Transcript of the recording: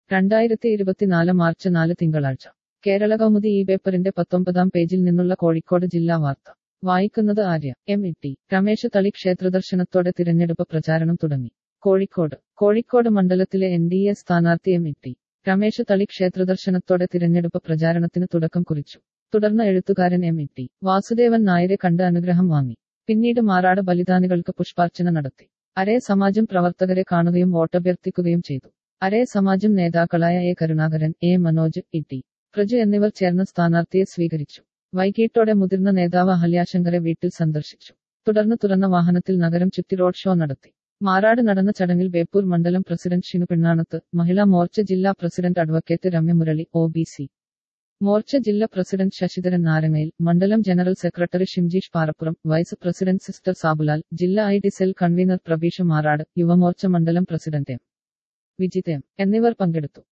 രണ്ടായിരത്തി ഇരുപത്തിനാല് മാർച്ച് നാല് തിങ്കളാഴ്ച കേരള കൗമുദി ഈ പേപ്പറിന്റെ പത്തൊമ്പതാം പേജിൽ നിന്നുള്ള കോഴിക്കോട് ജില്ലാ വാർത്ത വായിക്കുന്നത് Arya M E T Ramesh Thali ക്ഷേത്രദർശനത്തോടെ തിരഞ്ഞെടുപ്പ് പ്രചാരണം തുടങ്ങി കോഴിക്കോട് കോഴിക്കോട് മണ്ഡലത്തിലെ എൻ ഡി എ സ്ഥാനാർത്ഥി M E T Ramesh Thali ക്ഷേത്രദർശനത്തോടെ തിരഞ്ഞെടുപ്പ് പ്രചാരണത്തിന് തുടക്കം കുറിച്ചു തുടർന്ന് എഴുത്തുകാരൻ എം ഇ ടി വാസുദേവൻ നായരെ കണ്ട് അനുഗ്രഹം വാങ്ങി പിന്നീട് മാറാട് ബലിദാനികൾക്ക് പുഷ്പാർച്ചന നടത്തി അരേ സമാജം പ്രവർത്തകരെ കാണുകയും വോട്ടഭ്യർത്ഥിക്കുകയും ചെയ്തു അരേ സമാജം നേതാക്കളായ A Karunakaran A Manoj E T Praju എന്നിവർ ചേർന്ന് സ്ഥാനാർത്ഥിയെ സ്വീകരിച്ചു വൈകിട്ടോടെ മുതിർന്ന നേതാവ് അഹല്യാശങ്കരെ വീട്ടിൽ സന്ദർശിച്ചു തുടർന്ന് തുറന്ന വാഹനത്തിൽ നഗരം ചുറ്റി റോഡ് ഷോ നടത്തി മാറാട് നടന്ന ചടങ്ങിൽ ബേപ്പൂർ മണ്ഡലം പ്രസിഡന്റ് ഷിനു പിണ്ണാണത്ത് മഹിളാ മോർച്ച ജില്ലാ president advocate Ramya Murali O B C Morcha ജില്ലാ പ്രസിഡന്റ് ശശിധരൻ നാരങ്ങയിൽ മണ്ഡലം general secretary Shimjeesh Parappuram vice president sister Sabulal ജില്ലാ I D cell convener Prabeesh Marad Yuvamorcha മണ്ഡലം പ്രസിഡന്റ് എം വിജിത് എം എന്നിവർ പങ്കെടുത്തു